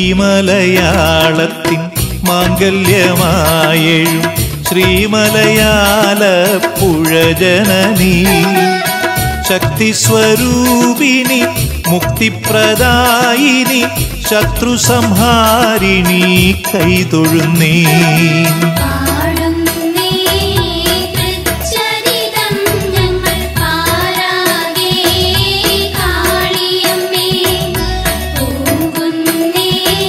ഈ മാംഗല്യമായേഴും ശ്രീമലയാല പുഴജനനീ ശക്തിസ്വരൂപിണി മുക്തിപ്രദായിനി ശത്രുസംഹാരിണി കൈതൊഴുന്നേ പാടുന്നേ തൃച്ചരിതം ഞങ്ങൾ പാരാകെ കാളിയമ്മേ പൂകുന്നേ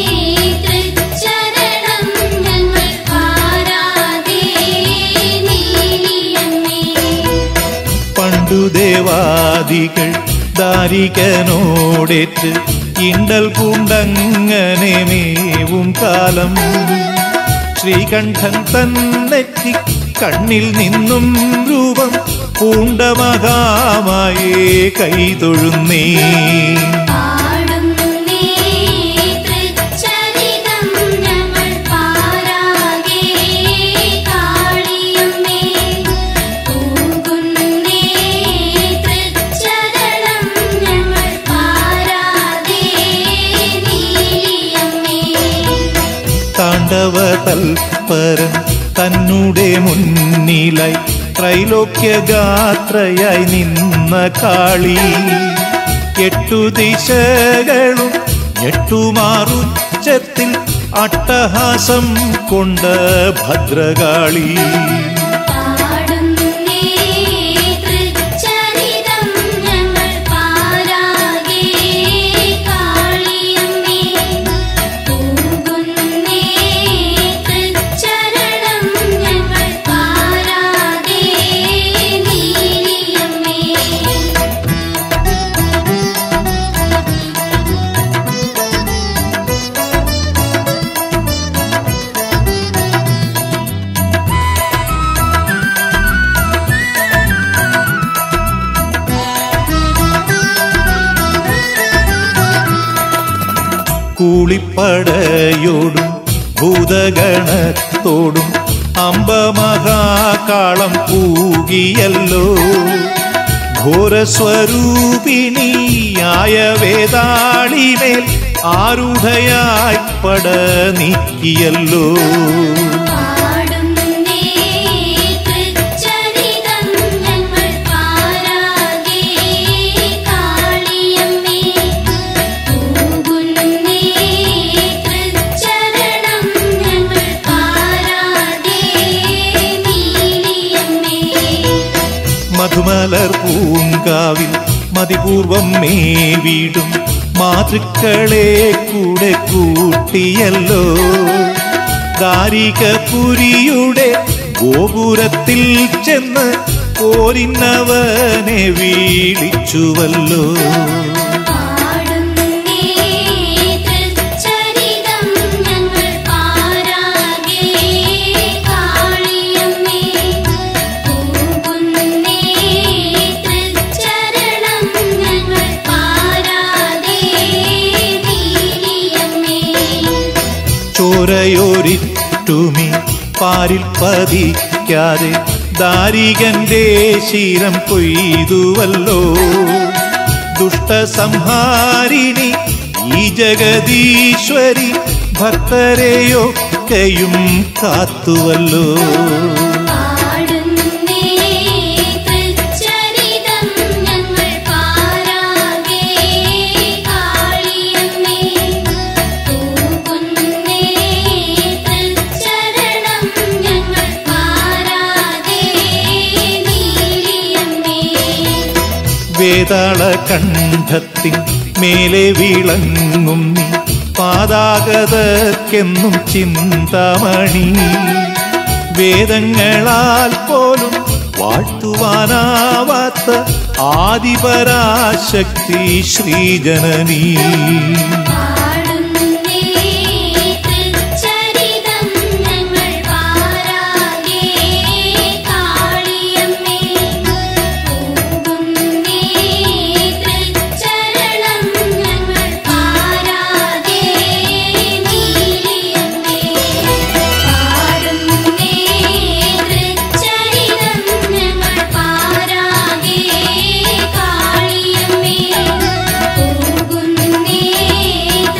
തൃച്ചരണം ഞങ്ങൾ പാരാകെ നീലിയമ്മേ പണ്ടു ദേവാദികൾ ദാരികനോടേറ്റ് ഇണ്ടൽ പൂണ്ടങ്ങനെ മേവും കാലം ശ്രീകണ്ഠൻ തന്നെത്തി കണ്ണിൽ നിന്നും രൂപം പൂണ്ട മഹാമായേ കൈതൊഴുന്നേ പാടുന്നേ തൃച്ചരിതം ഞങ്ങൾ പാരാകെ കാളിയമ്മേ പൂകുന്നേ തൃച്ചരണം ഞങ്ങൾ പാരാകെ നീലിയമ്മേ താണ്ഡവ തൽപരൻ തന്നെ മുന്നിലായി ത്രൈലോക്യഗാത്രയായി നിന്ന കാളി എട്ടു ദിശകളും ഞെട്ടുമാറുച്ചത്തിൽ അട്ടഹാസം കൊണ്ട ഭദ്രകാളി പാടുന്നേ തൃച്ചരിതം ഞങ്ങൾ പാരാകെ കാളിയമ്മേ പൂകുന്നേ തൃച്ചരണം ഞങ്ങൾ പാരാകെ നീലിയമ്മേ കൂളിപ്പടയോടും ഭൂതഗണത്തോടും അമ്പമഹാകാളം കൂകിയല്ലോ ഘോരസ്വരൂപിണിയായ വേതാളിമേൽ ആരുഢയായി പട നീക്കിയല്ലോ പാടുന്നേ തൃച്ചരിതം ഞങ്ങൾ പാരാകെ കാളിയമ്മേ പൂകുന്നേ തൃച്ചരണം ഞങ്ങൾ പാരാകെ നീലിയമ്മേ മധുമലർ പൂങ്കാവിൽ മതിപൂർവം മേവിടും മാതൃക്കളെ കൂടെ കൂട്ടിയല്ലോ ദാരികപുരിയുടെ ഗോപുരത്തിൽ ചെന്ന് പോരിന്നവനെ വീളിച്ചുവല്ലോ പാടുന്നേ തൃച്ചരിതം ഞങ്ങൾ പാരാകെ കാളിയമ്മേ പൂകുന്നേ തൃച്ചരണം ഞങ്ങൾ പാരാകെ നീലിയമ്മേ ചോരയോരിറ്റുമി പാരിൽ പതിക്കാതെ ദാരികന്റെ ശീരം കൊയ്തുവല്ലോ ദുഷ്ടസംഹാരിണി ഈ ജഗദീശ്വരി ഭക്തരെയൊക്കെയും കാത്തുവല്ലോ പാടുന്നേ തൃച്ചരിതം ഞങ്ങൾ പാരാകെ കാളിയമ്മേ പൂകുന്നേ തൃച്ചരണം ഞങ്ങൾ പാരാകെ നീലിയമ്മേ വേതാള കണ്ഠത്തിൻ മേലെ വിളങ്ങും നീ പാതാഗതർക്കെന്നും ചിന്താമണി വേദങ്ങളാൽ പോലും വാഴ്ത്തുവാനാവാത്ത ആദിപരാശക്തി ശ്രീജനനീ പാടുന്നേ തൃച്ചരിതം ഞങ്ങൾ പാരാകെ കാളിയമ്മേ പൂകുന്നേ തൃച്ചരണം ഞങ്ങൾ പാരാകെ നീലിയമ്മേ പാടുന്നേ തൃച്ചരിതം ഞങ്ങൾ പാരാകെ കാളിയമ്മേ പൂകുന്നേ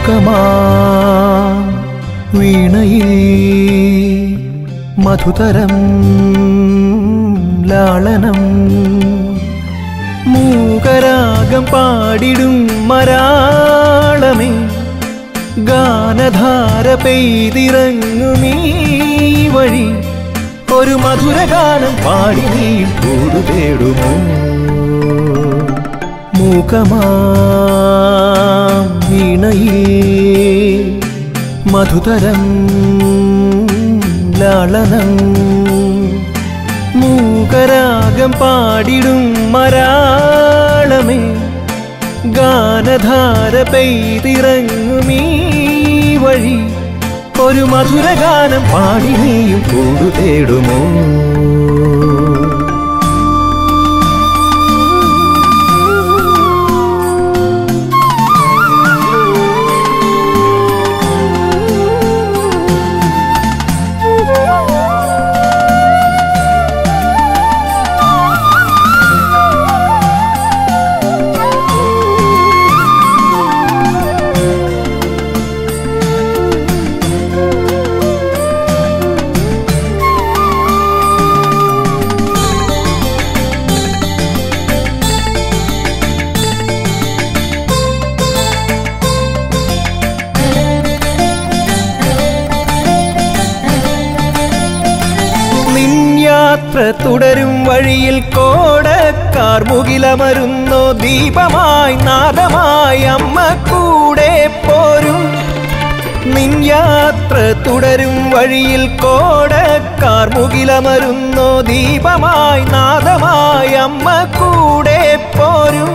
മൂകമാ വീണയിൽ മധുതരം ലാളനം മൂകരാഗം പാടിടും മരാളമേ ഗാനധാര പെയ്തിറങ്ങുമീ വഴി ഒരു മധുരഗാനം പാടി നീ കൂടുതേടുമോ മൂകമാ വീണയിൽ മധുതരം ലാളനം മൂകരാഗം പാടിടും മരാളമേ ഗാനധാര പെയ്തിറങ്ങുമീ വഴി ഒരു മധുരഗാനം പാടി നീയും കൂടുതേടുമോ നിൻ യാത്ര തുടരും വഴിയിൽ കോടക്കാർ മുകിലമരുന്നോ ദീപമായി നാദമായി അമ്മ കൂടെ പോരും നിൻ യാത്ര തുടരും വഴിയിൽ കോടക്കാർ മുകിലമരുന്നോ ദീപമായി നാദമായി അമ്മ കൂടെ പോരും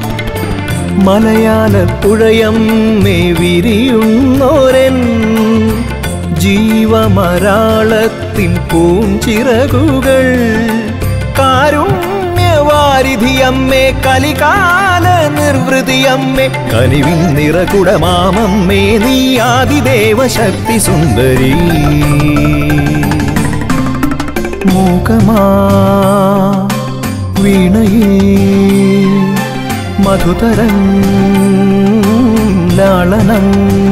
മലയാള പുഴയമ്മേ വിരിയുന്നോരൻ ജീവമരാളത്തിൻ പൂഞ്ചിറകുകൾ കാരുണ്യവാരിധിയമ്മേ കലികാല നിർവൃതിയമ്മേ കനിവിൻ നിറകുടമാമമ്മേ നീ ആദിദേവ ശക്തി സുന്ദരി മൂകമാ വീണയിൽ മധുതരം ലാളനം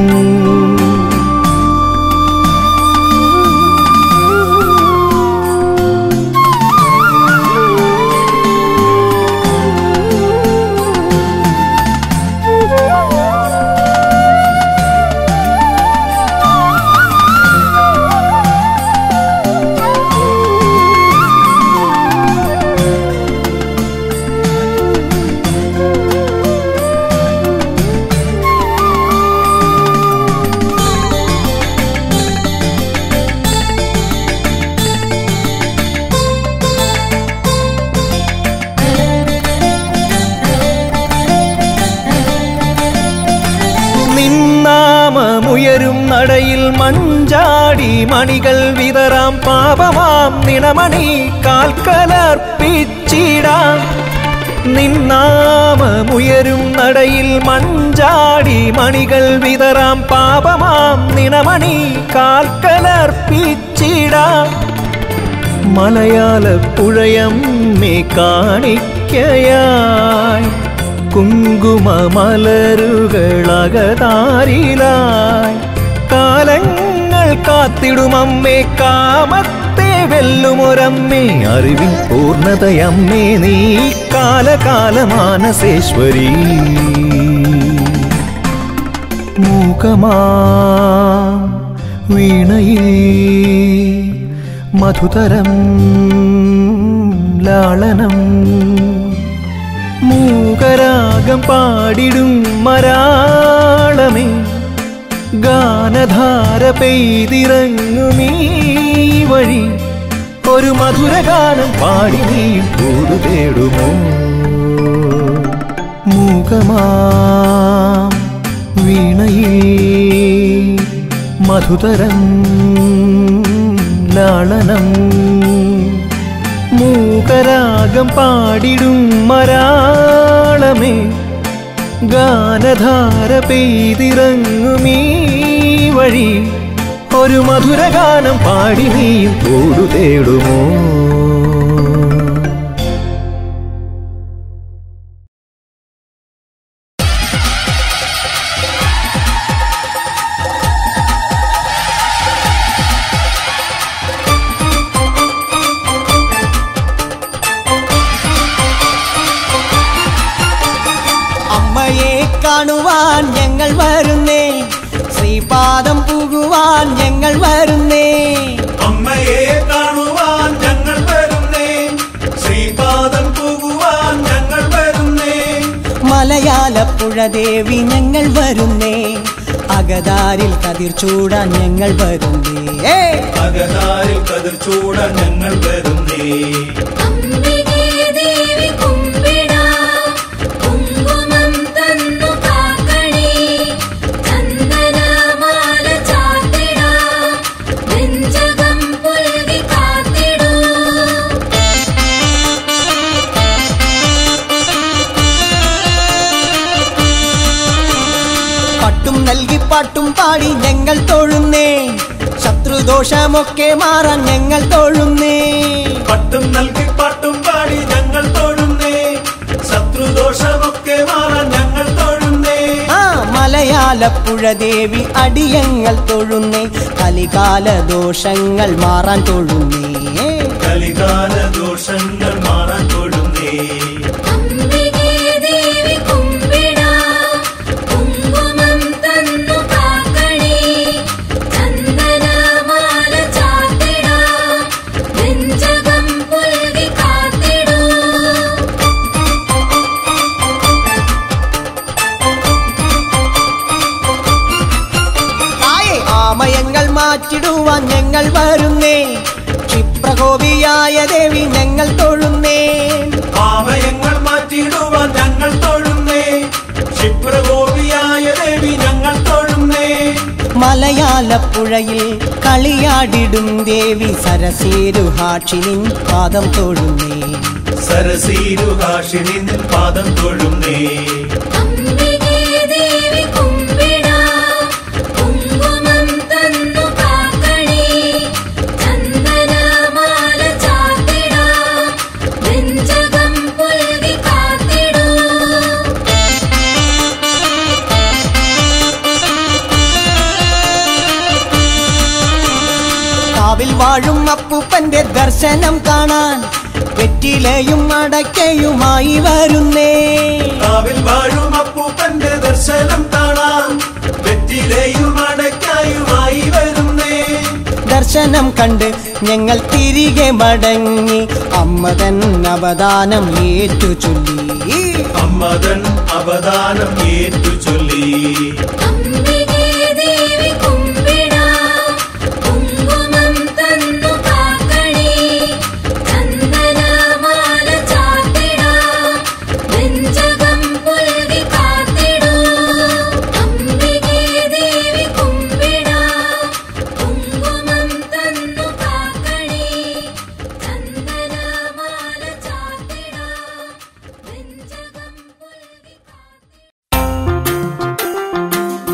നിന്നാമമുയരും നടയിൽ മഞ്ചാടി മണികൾ വിതറാം പാപമാം നിണമണി കാൽക്കലർപ്പിച്ചിടാം നിന്നാമമുയരും നടയിൽ മഞ്ചാടി മണികൾ വിതറാം പാപമാം നിണമണി കാൽക്കലർപ്പിച്ചിടാം മലയാള പുഴയമ്മേ കാണിക്കയായി കുങ്കുമമലരുകളകതാരിലായി കാലങ്ങൾ കാത്തിടുമമ്മേ കാമത്തെ വെല്ലുമൊരമ്മേ അറിവിൻ പൂർണ്ണതയമ്മേ നീ കാലകാലമാനസേശ്വരി മൂകമാ വീണയിൽ മധുതരം ലാളനം മൂകരാഗം പാടിടും മരാളമേ ഗാനധാര പെയ്തിറങ്ങുമീ വഴി ഒരു മധുരഗാനം പാടി നീ കൂടുതേടുമോ മൂകമാ വീണയിൽ മധുതരം ലാളനം മൂകരാഗം പാടിടും മരാളമേ ഗാനധാര പെയ്തിറങ്ങുമീ വഴി ഒരു മധുരഗാനം പാടി നീയും കൂടുതേടുമോ കാണുവാൻ ഞങ്ങൾ വരുന്നേ ശ്രീപാദം പുകുവാൻ ഞങ്ങൾ വരുന്നേ അമ്മയെ കാണുവാൻ ഞങ്ങൾ വരുന്നേ ശ്രീപാദം പോകുവാൻ ഞങ്ങൾ വരുന്നേ മലയാളപ്പുഴ ദേവി ഞങ്ങൾ വരുന്നേ അകതാരിൽ കതിർ ചൂടാൻ ഞങ്ങൾ വരുന്നേ അകതാരിൽ കതിർ ചൂടാൻ ഞങ്ങൾ വരുന്നേ അംബികേ ദേവി കുമ്പിടാ കുങ്കുമം തന്നു കാക്കണേ ചന്ദനമാല ചാത്തിടാ നെഞ്ചകം പുൽകി കാത്തിടൂ പട്ടും നൽകി പാട്ടും പാടി ഞങ്ങൾ തൊഴുന്നേ ശത്രുദോഷമൊക്കെ മാറാൻ ഞങ്ങൾ തൊഴുന്നേ പട്ടും നൽകി പാട്ടും പാടി ഞങ്ങൾ തൊഴുന്നേ ശത്രുദോഷമൊക്കെ മാറാൻ ഞങ്ങൾ തൊഴുന്നേ ആ മലയാളപ്പുഴ ദേവി അടിയങ്ങൾ തൊഴുന്നേ കലികാല ദോഷങ്ങൾ മാറാൻ തൊഴുന്നേ കലികാല ദോഷങ്ങൾ മാറാൻ തൊഴുന്നേ അംബികേ ദേവി കുമ്പിടാ കുങ്കുമം തന്നു കാക്കണേ ചന്ദനമാല ചാത്തിടാ നെഞ്ചകം പുൽകി കാത്തിടൂ തായേ ആമയങ്ങൾ മാറ്റിടുവാൻ ഞങ്ങൾ വരുന്നേ ക്ഷിപ്രകോപിയായ ദേവി ഞങ്ങൾ തൊഴുന്നേ ആമയങ്ങൾ മാറ്റിയിടുവാൻ ഞങ്ങൾ തൊഴുന്നേ ക്ഷിപ്രഗോപിയായ ദേവി ഞങ്ങൾ തൊഴുന്നേ മലയാളപ്പുഴയിൽ കളിയാടിടും ദേവി സരസേരുഹാക്ഷിനിൻ പാദം തൊഴുന്നേ സരസീരുഹാഷിനി നിൻ പാദം തൊഴുന്നേ അംബികേ ദേവി കുമ്പിടാ കുങ്കുമം തന്നു കാക്കണേ ചന്ദനമാല ചാത്തിടാ നെഞ്ചകം പുൽകി കാത്തിടൂ കാവിൽ വാഴും അപ്പൂപ്പന്റെ ദർശനം കാണാൻ വെറ്റിലയും അടയ്ക്കയുമായി വരുന്നേ കാവിൽ വാഴും അപ്പൂപ്പന്റെ ദർശനം കാണാം വെറ്റിലയും അടയ്ക്കായുമായി വരുന്നേ ദർശനം കണ്ട് ഞങ്ങൾ തിരികെ മടങ്ങി അമ്മതൻ അവദാനം ഏറ്റു ചൊല്ലി അമ്മതൻ അവദാനം ഏറ്റു ചൊല്ലി അംബികേ ദേവി കുമ്പിടാ കുങ്കുമം തന്നു കാക്കണേ ചന്ദനമാല ചാത്തിടാ നെഞ്ചകം പുൽകി കാത്തിടൂ അംബികേ ദേവി കുമ്പിടാ കുങ്കുമം തന്നു കാക്കണേ ചന്ദനമാല ചാത്തിടാ നെഞ്ചകം പുൽകി കാത്തിടൂ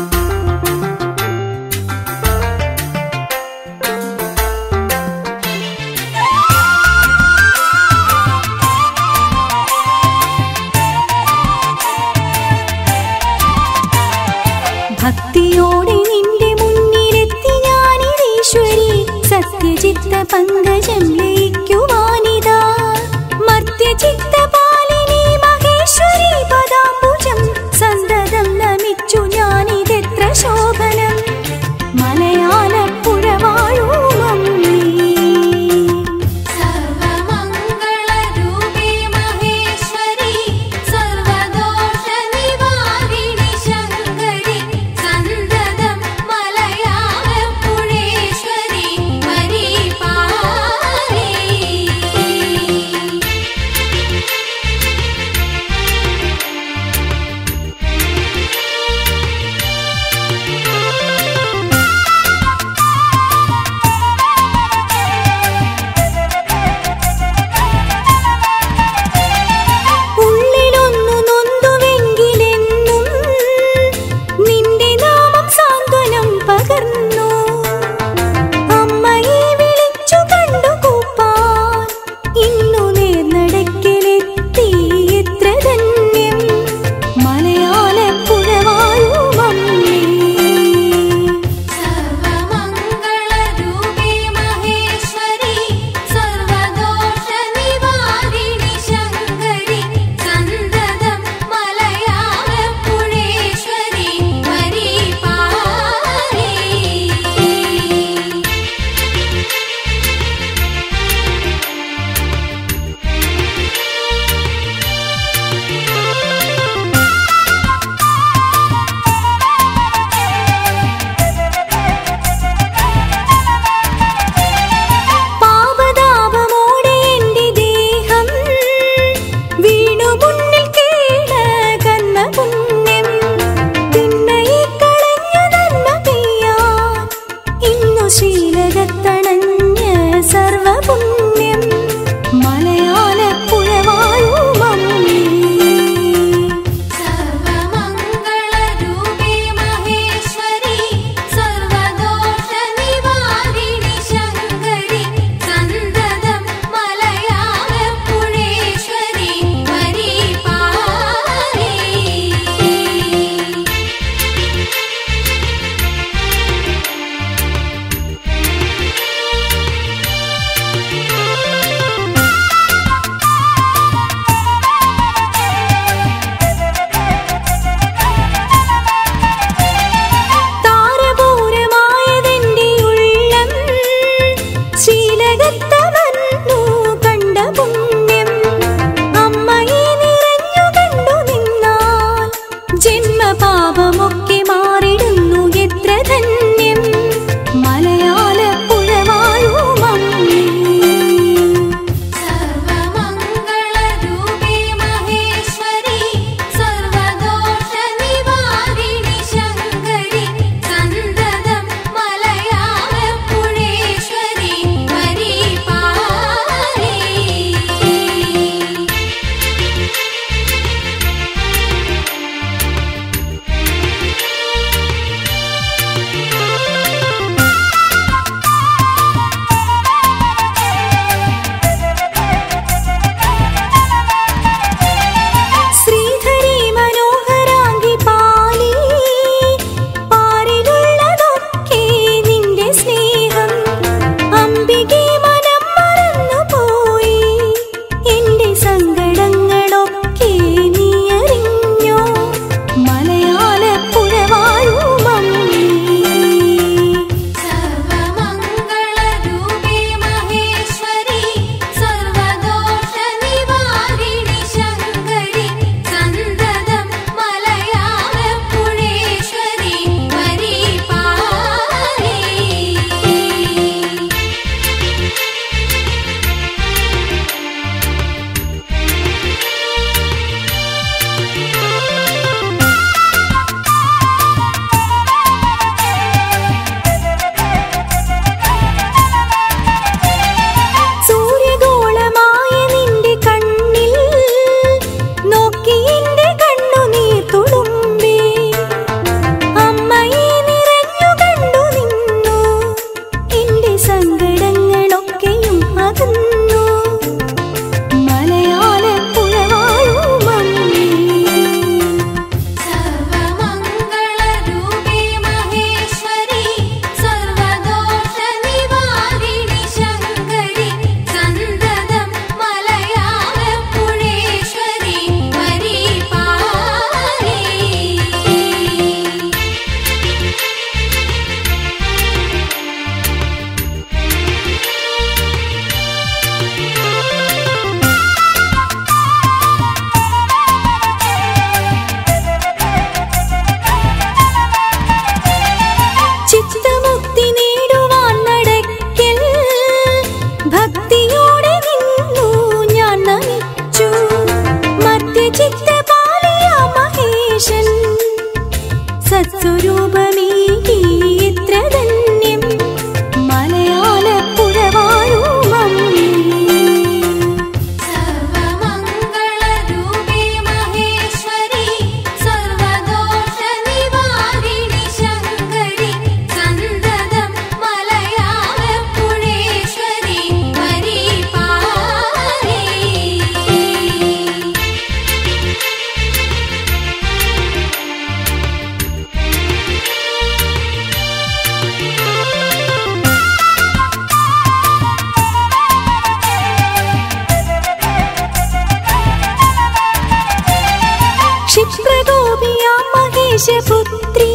ക്ഷിപ്രകോപിയാം മഹേശപുത്രി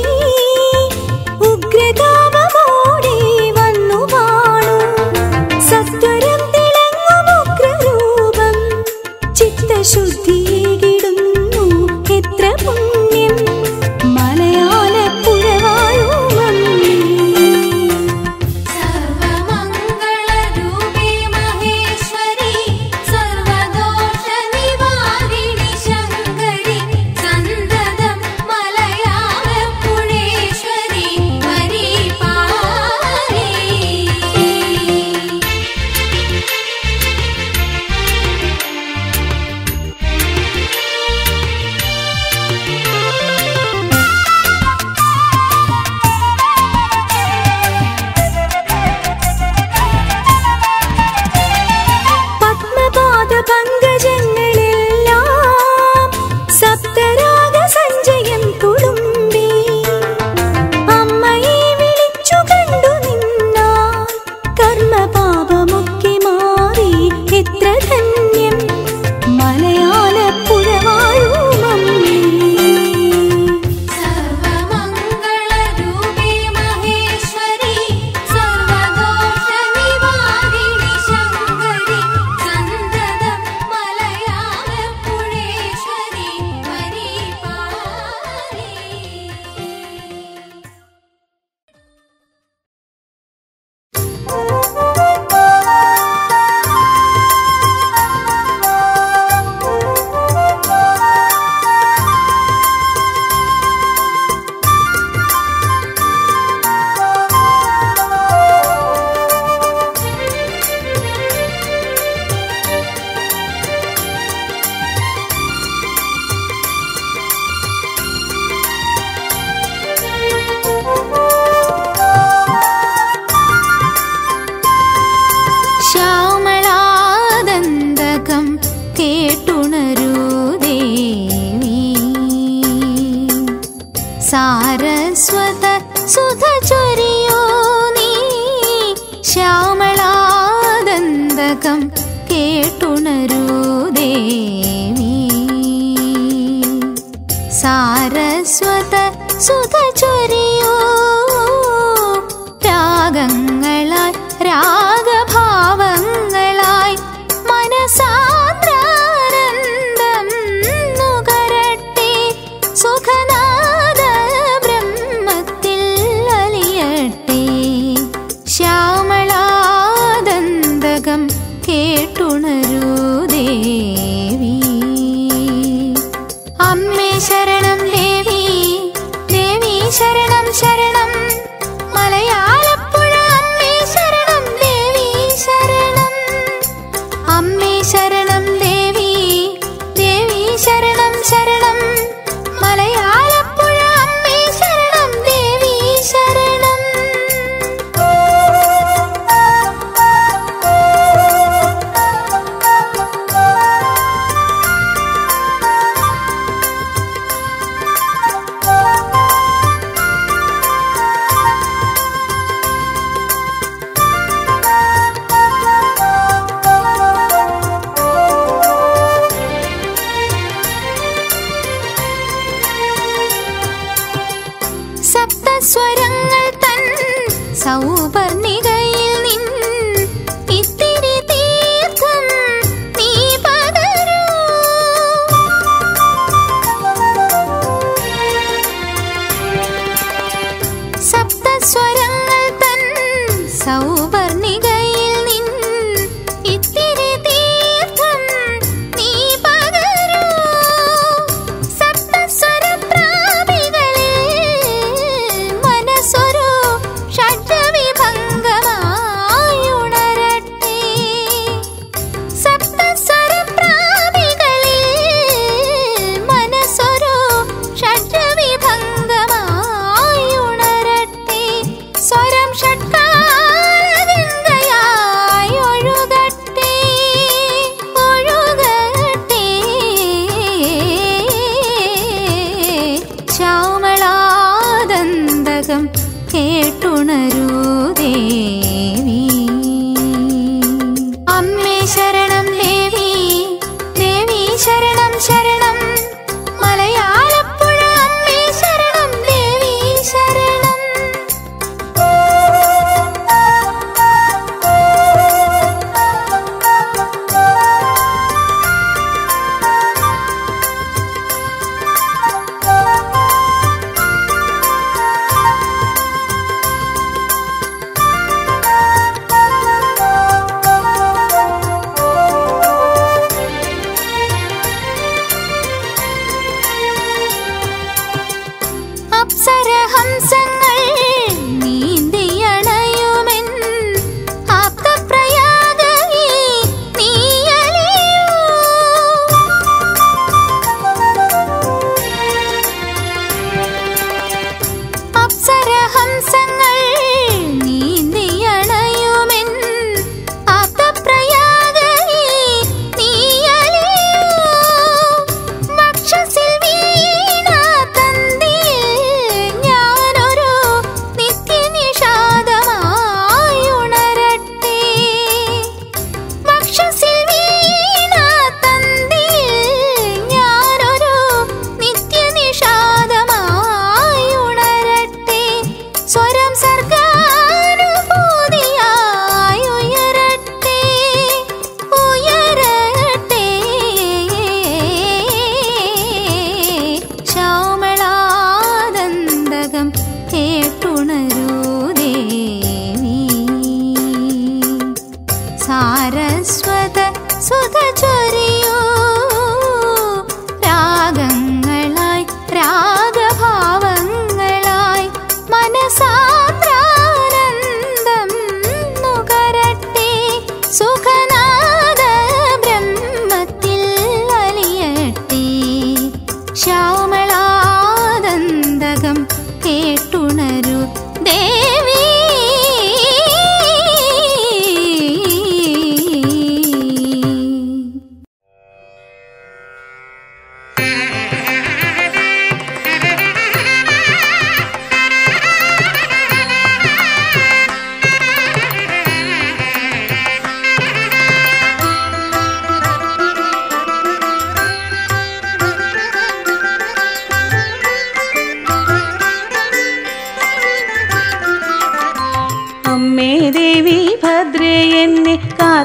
ഉഗ്രതാപമോടെ വന്നു വാണു സത്വരം തിളങ്ങും ഉഗ്രരൂപം ചിത്തശുദ്ധിയിടുന്നു എത്ര പുണ്യം മലയാളപ്പുഴവാഴുമമ്മേ സർവമംഗളരൂപേ മഹേശ്വരി സർവദോഷനിവാരിണി ശങ്കരി സന്തതം മലയാളപ്പുഴേശ്വരി പരിപാലി പത്മപാദ പങ്കജങ്ങളെല്ലാം സപ്തരാഗ സഞ്ജയം തുളുമ്പി അമ്മയെ വിളിച്ചു കണ്ടു നിന്നാൽ കർമ്മപാപമൊക്കെ മാറി എത്ര ധന്യം മലയാളപ്പുഴ വാഴുമമ്മേ സർവമംഗളരൂപേ മഹേശ്വരി സർവദോഷനിവാരിണി ശങ്കരി സന്തതം മലയാളപ്പുഴേശ്വരി പരിപാലി ശ്യാമളാദന്തകം കേട്ടുണരൂ ദേവി സാരസ്വത സുധ ചൊരിയോ നീ ശ്യാമളാദന്തകം കേട്ടുണരൂ ദേവി സാരസ്വത സുധ ചൊരിയോ രാഗങ്ങളായി രാഗഭാവങ്ങളായി മനസാന്ദ്രാനന്ദം നുകരട്ടെ സുഖനാദ ബ്രഹ്മത്തിൽ അലിയട്ടെ ശ്യാമളാദന്തകം കേട്ടുണരൂ ദേവി അമ്മേ ശരണം ദേവി ദേവി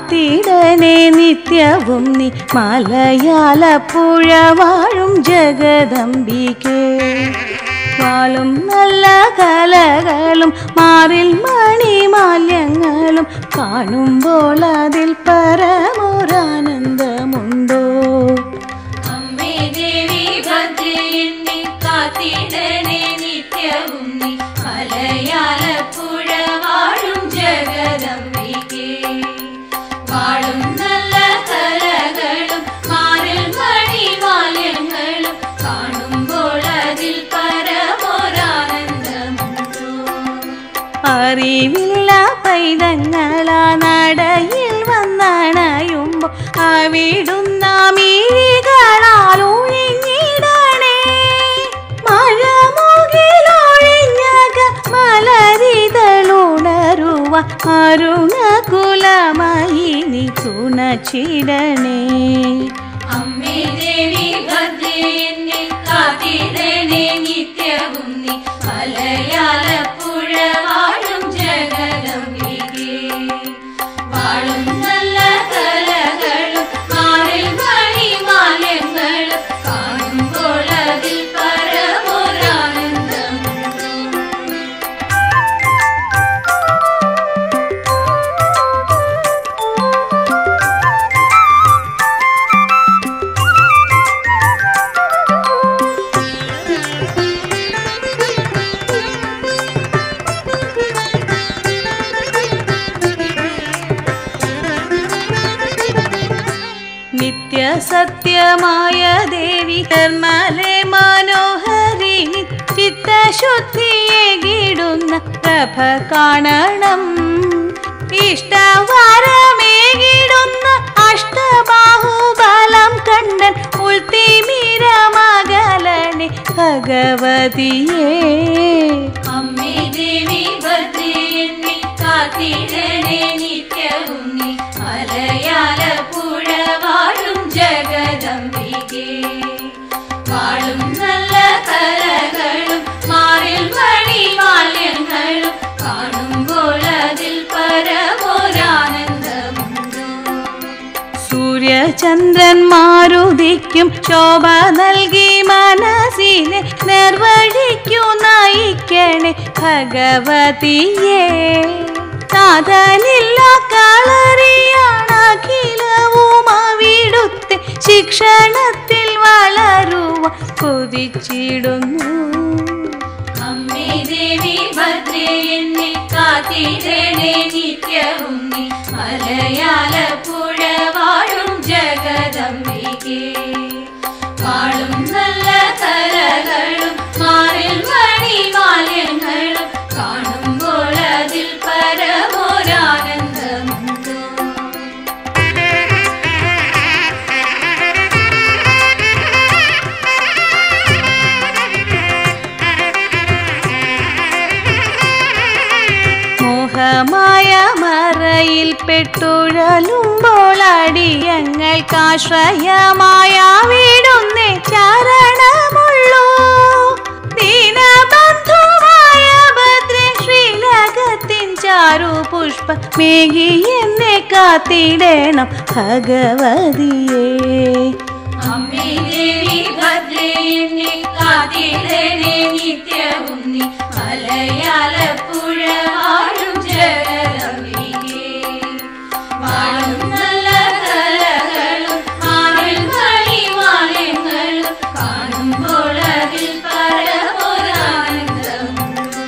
കാത്തിടനെ നിത്യവും നീ മലയാളപ്പുഴ വാഴും ജഗദംബികേ വാളും നല്ല കലകളും മാറിൽ മണിമാല്യങ്ങളും കാണുമ്പോൾ അതിൽ പരമൊരാനന്ദമുണ്ടോ അമ്മേ ദേവി ഭദ്രയെന്നെ കാത്തിടണേ നിത്യവും നീ മലയാളപ്പുഴ വാഴും ജഗദംബികേ വാഴും നല്ല കലകളും മാറിൽ മണിമാല്യങ്ങളും കാണുമ്പോൾ അതിൽ പരമൊരാനന്ദമുണ്ടോ അറിവില്ല പൈതങ്ങളാ നടയിൽ വന്നണയുമ്പോ അവിടുന്ന മിഴികളാൽ ഒഴിഞ്ഞിടണേ മഴ മുകിലൊഴിഞ്ഞക മലരിതളുണരുവ അരുണകുലമായി നീ തുണച്ചിടണേ അമ്മേ ദേവി ഭദ്രയെന്നെ കാത്തിടണേ നിത്യവും നീ മലയാളപ്പുഴ വാഴും ജഗദംബികേ വാഴും നല്ല കലകളും മാറിൽ മണിമാല്യങ്ങളും കാണുമ്പോൾ അതിൽ പരമൊരാനന്ദമുണ്ടോ നിത്യസത്യമായ ദേവി നിർമ്മലെ മനോഹരിണി ചിത്തശുദ്ധിയേകിടുന്ന പ്രഭ കാണണം ഇഷ്ടവരമേകിടുന്ന അഷ്ടബാഹുബലം കണ്ടൻ ഉൾത്തിമിരമകലണി ഭഗവതിയേ അമ്മേ ദേവി ഭദ്രയെന്നെ കാത്തിടണേ നിത്യവും നീ മലയാളപ്പുഴ വാഴും ജഗദംബികേ വാഴും നല്ല കലകളും മാറിൽ മണിമാല്യങ്ങളും കാണുമ്പോൾ അതിൽ പരമൊരാനന്ദമുണ്ടോ സൂര്യചന്ദ്രന്മാരുദിക്കും ശോഭ നൽകി മനസ്സിനെ നിർവഴിക്കു നയിക്കണേ ഭഗവതിയേ നാഥനില്ല കളറിയാണ് അഖിലവും അവിടുത്തെ ശിക്ഷണത്തിൽ വളരുവ കൊതിച്ചിടുന്നു അമ്മേ ദേവി ഭദ്രയെന്നെ കാത്തിടണേ നിത്യവും നീ മലയാളപ്പുഴ വാഴും ജഗദംബികേ വാഴും നല്ല കലകളും മാറിൽ മണിമാല്യങ്ങളും കാണുമ്പോൾ അതിൽ പരമൊരാനന്ദമുണ്ടോ മോഹമായ മറയിൽ പെട്ടുഴലുമ്പോൾ അടിയങ്ങൾക്കാശ്രയമായ വിടുന്നേ ചരണമുള്ളൂ ദീനബന്ധുവായ ഭദ്രേ ശ്രീലകത്തിൻ ചാരു പുഷ്പ മേഘി എന്നെ കാത്തിടണം ഭഗവതിയേ അമ്മേ ദേവി ഭദ്രയെന്നെ കാത്തിടണേ നിത്യവും നീ മലയാളപ്പുഴ വാഴും ജഗദംബികേ വാഴും നല്ല കലകളും മാറിൽ മണിമാലയങ്ങളും കാണുമ്പോൾ അതിൽ പരമൊരാനന്ദമുണ്ടോ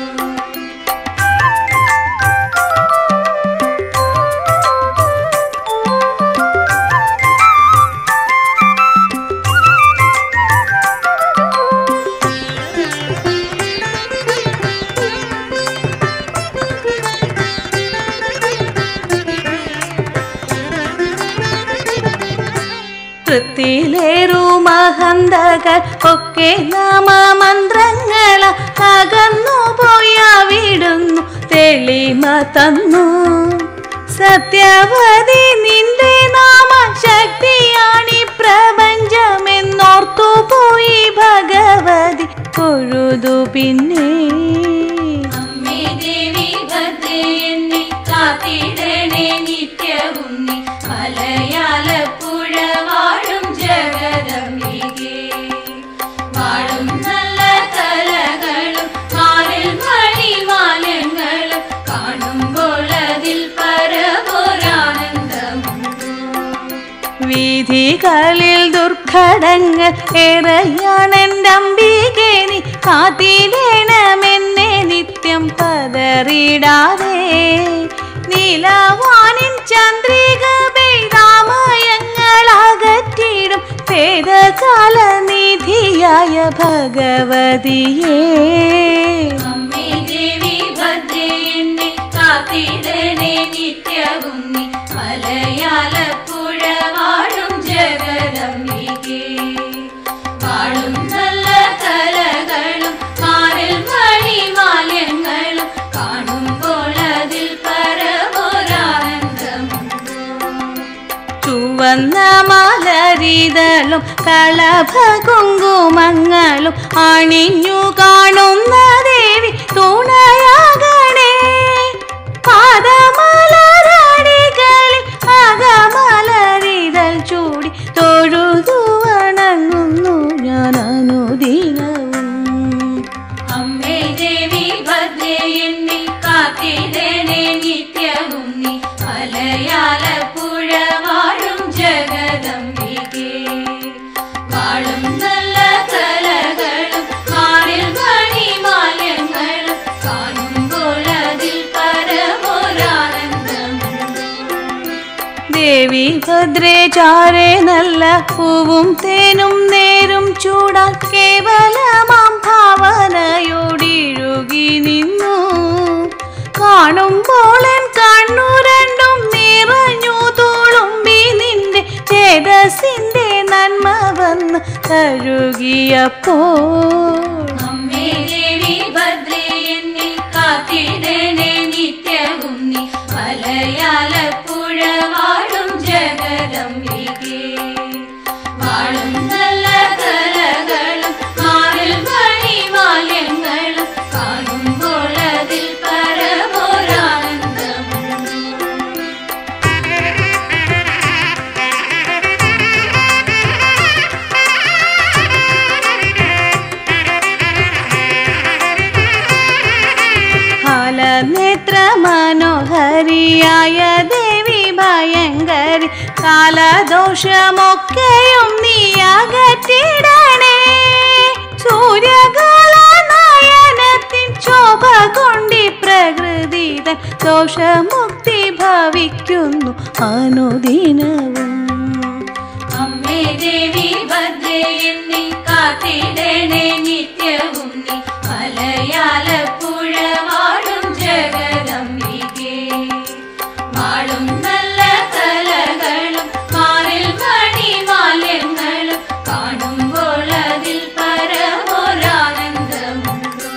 വൃത്തിയിലേറു മഹന്തകൾ ഒക്കെ നാമമന്ത്രങ്ങൾ അകന്നു പോയ വിടുന്നു തെളിമ തന്നു സത്യവതി നിന്റെ നാമ ശക്തിയാണി പ്രപഞ്ചമെന്നോർത്തു പോയി ഭഗവതി പൊഴുതു പിന്നെ അമ്മേ ദേവി ഭദ്രയെന്നെ കാത്തിടണേ നിത്യവും നീ വഴികളിൽ ദുർഘടങ്ങൾ ഏറെയാണെൻ്റെ അമ്പികെ നീ കാത്തിടണമെന്നെ നിത്യം പതറിടാതെ നീലവാനിൻ ചന്ദ്രിക പെയ്താമയങ്ങളകറ്റിടും വേദകാല നിധിയായ ഭഗവതിയേ അമ്മേ ദേവി ഭദ്രേ എന്നെ കാത്തിടണേ നിത്യവും നീ മലയാളപ്പുഴ വാഴും ജഗദംബികേ വാഴും നല്ല കലകളും മാറിൽ മണിമാല്യങ്ങളും കാണുമ്പോൾ അതിൽ പരമൊരാനന്ദമുണ്ടോ ചുവന്ന മലരിതളും കളഭ കുങ്കുമങ്ങളും അണിഞ്ഞു കാണുന്ന ദേവി തുണയാകണേ പാദമലരടികളിൽ അകമലരിതൾ ചൂടി തൊഴുതു വണങ്ങുന്നു ഞാൻ അനുദിനവും അമ്മേ ദേവി ഭദ്രേ എന്നെ കാത്തിടണേ നിത്യവും നീ മലയാളപ്പുഴ വാഴും ജഗദംബികേ വാഴും നല്ല കലകളും മാറിൽ മണിമാല്യങ്ങളും കാണുമ്പോൾ അതിൽ പരമൊരാനന്ദമുണ്ടോ ദേവി ഭദ്രേ ചാരേ നല്ല പൂവും തേനും നേരും ചൂടാൻ കേവലമാം ഭാവനയോടിഴുകി നിന്നു കാണുമ്പോൾ എൻ കണ്ണു രണ്ടും നിറഞ്ഞു തോളുമ്പി നിന്റെ ചേതസിന്റെ നന്മ വന്ന് കഴുകിയപ്പോൾ അമ്മേ ദേവി ഭദ്രേ എന്നെ കാത്തിടണേ നിത്യവും നീ മലയാളപ്പുഴ വാഴും ജഗദംബികേ വാഴും നല്ല കലകളും മാറിൽ മണിമാല്യങ്ങളും കാണുമ്പോൾ അതിൽ പരമൊരാനന്ദമുണ്ടോ ഫലനേത്ര മനോഹരിയായ ദേവി ഭയങ്കരി കാലദോഷമൊക്കെയും നീ അകറ്റിടണേ സൂര്യകാല നയനത്തിൻ ശോഭ കൊണ്ടി പ്രകൃതിതൻ ദോഷമുക്തി ഭവിക്കുന്നു അനുദിനവും അമ്മേ ദേവി ഭദ്രേ എന്നെ കാത്തിടണേ നിത്യവും നീ മലയാളപ്പുഴ വാഴും ജഗദംബികേ വാഴും നല്ല കലകളും മാറിൽ മണിമാല്യങ്ങളും കാണുമ്പോൾ അതിൽ പരമൊരാനന്ദമുണ്ടോ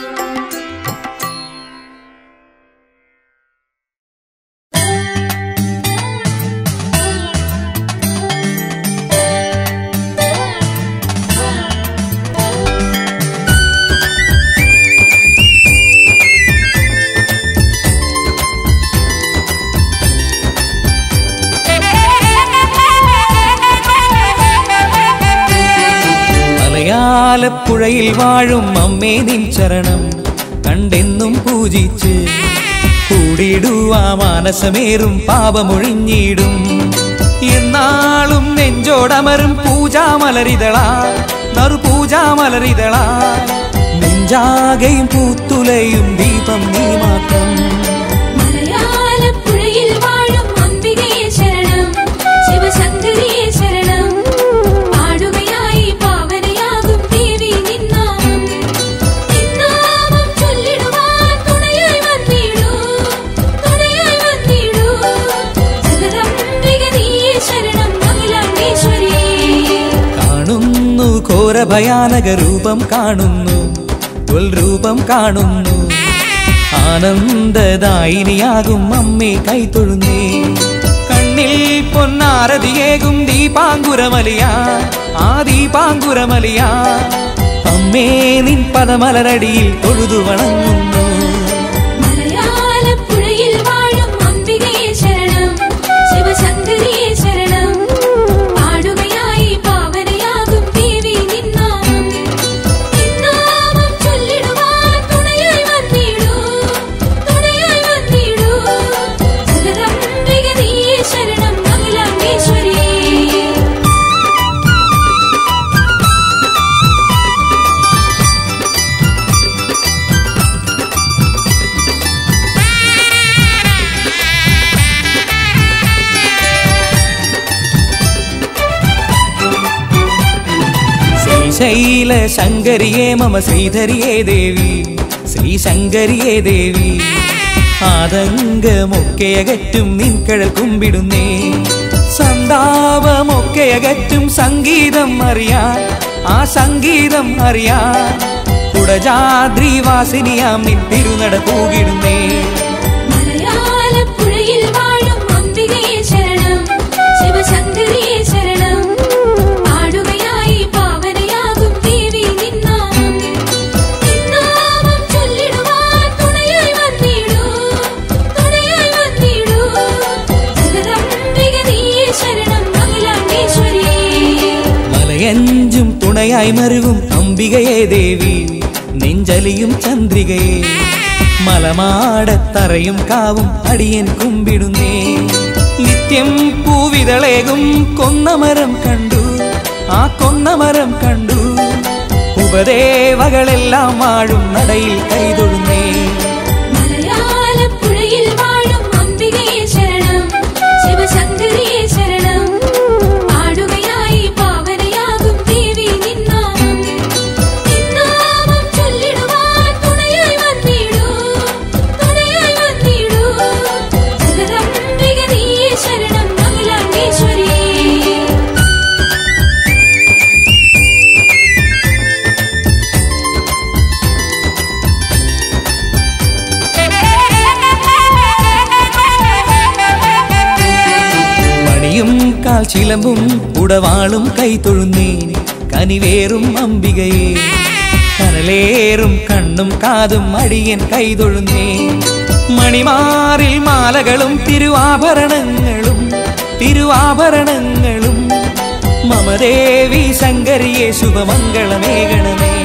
മലയാളപ്പുഴയിൽ വാഴും അമ്മേ നിൻ ചരണം കണ്ടെന്നും പൂജിച്ച് കൂടിയിടുവാ മാനസമേറും പാപമൊഴിഞ്ഞിടും എന്നാളും നെഞ്ചോടമരും പൂജാമലരിതളാ നറു പൂജാമലരിതളാ നെഞ്ചാകെയും പൂത്തുലയും ദീപം നീ മാത്രം മലയാളപ്പുഴയിൽ വാഴും അംബികയെ ശരണം ശിവശങ്കരിയെ ശരണം പാടുകയായി പാവനയാകും ദേവി നിന്നാമം നിന്നാമം ചൊല്ലിടുവാൻ തുണയായി വന്നിടൂ തുണയായി വന്നിടൂ ജഗദംബിക നീയെ ശരണം അഖിലാണ്ടേശ്വരി കാണുന്നു ഘോര ഭയാനക രൂപം കാണുന്നു രൂപം കാണുന്നു ആനന്ദദായിനിയാകും അമ്മേ കൈത്തൊഴുന്നേ കണ്ണിൽ പൊന്നാരതിയേകും ദീപാങ്കുരമലിയ ആ ദീപാങ്കുരമലിയ അമ്മേ നിൻ പദമലരടിയിൽ തൊഴുതു വണങ്ങുന്നു മലയാളപ്പുഴയിൽ വാഴും അംബികയെ ശരണം ശിവശങ്കരിയെ ശരണം പാടുകയായി പാവനയാകും ദേവി നിന്നാമം നിന്നാമം ചൊല്ലിടുവാൻ തുണയായി വന്നിടൂ തുണയായി വന്നിടൂ ജഗദംബിക നീയെ ശരണം അഖിലാണ്ടേശ്വരി ശ്രീശൈല ശങ്കരിയേ മമ ശ്രീധരിയേ ദേവി ശ്രീശങ്കരിയേ ദേവി ആതങ്കമൊക്കെ അകറ്റും നിൻകഴൽ കുമ്പിടുന്നേ സന്താപമൊക്കെ അകറ്റും സംഗീതം അറിയാൻ ആ സംഗീതം അറിയാൻ കുടജാദ്രിവാസിനിയാം നിൻ തിരുനട പൂകിടുന്നേ മലയാളപ്പുഴയിൽ വാഴും അംബികയെ ശരണം ശിവശങ്കരിയെ ശരണം പാടുകയായി പാവനയാകും ദേവി നിന്നാമം നിന്നാമം ചൊല്ലിടുവാൻ തുണയായി വന്നിടൂ തുണയായി വന്നിടൂ ജഗദംബിക നീയേ ശരണം അഖിലാണ്ടേശ്വരി മലയഞ്ചും തുണയായി മരുവും അംബികയെ ദേവി നെഞ്ചലിയും ചന്ദ്രികയെ മലമാടത്തറയും കാവും അടിയൻ കുമ്പിടുന്നേ നിത്യം പൂവിതളേകും കൊന്നമരം കണ്ടു ആ കൊന്നമരം കണ്ടു ഉപദേവകളെല്ലാം വാഴും നടയിൽ കൈതൊഴുന്നേ മലയാളപ്പുഴയിൽ വാഴും അംബികയെ ശരണം ശിവശങ്കരിയെ ശരണം പാടുകയായി പാവനയാകും ദേവി നിന്നാമം നിന്നാമം ചൊല്ലിടുവാൻ തുണയായി വന്നിടൂ തുണയായി വന്നിടൂ ജഗദംബിക നീയേ ശരണം അഖിലാണ്ടേശ്വരി മണിയും കാൽ ചിലമ്പും ഉടവാളും കൈതൊഴുന്നേൻ കനിവേറും അംബികയെ കനലേറും കണ്ണും കാതും അടിയൻ കൈതൊഴുന്നേ മണിമാറിൽ മാലകളും തിരുവാഭരണങ്ങളും തിരുവാഭരണങ്ങളും മമദേവി ശങ്കരിയെ ശുഭമംഗളമേകണമേ